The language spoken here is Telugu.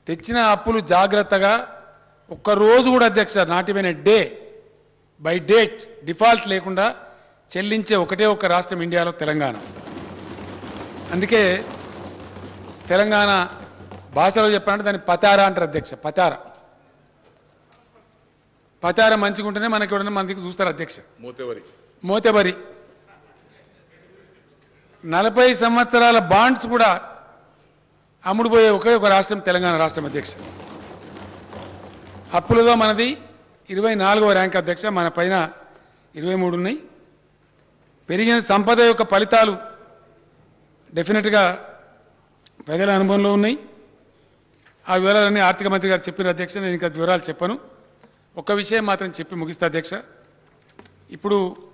తెచ్చిన అప్పులు జాగ్రత్తగా ఒక్క రోజు కూడా అధ్యక్ష నాటిపోయిన డే బై డేట్ డిఫాల్ట్ లేకుండా చెల్లించే ఒకటే ఒక రాష్ట్రం ఇండియాలో తెలంగాణ అందుకే తెలంగాణ భాషలో చెప్పాలంటే దాన్ని పతారా అంటారు అధ్యక్ష పతార పతార మంచిగా ఉంటేనే మనకి ఎవడన్నా మన దగ్గర చూస్తారు అధ్యక్ష మూతేవరి మోతెబరి నలభై సంవత్సరాల బాండ్స్ కూడా అమ్ముడుపోయే ఒకే ఒక రాష్ట్రం తెలంగాణ రాష్ట్రం అధ్యక్ష అప్పులతో మనది ఇరవై నాలుగవ ర్యాంక్ అధ్యక్ష మన పైన ఇరవై మూడు ఉన్నాయి పెరిగిన సంపద యొక్క ఫలితాలు డెఫినెట్గా ప్రజల అనుభవంలో ఉన్నాయి ఆ వివరాలన్నీ ఆర్థిక మంత్రి గారు చెప్పిన అధ్యక్ష నేను ఇంకా వివరాలు చెప్పను ఒక్క విషయం మాత్రం చెప్పి ముగిస్తా అధ్యక్ష ఇప్పుడు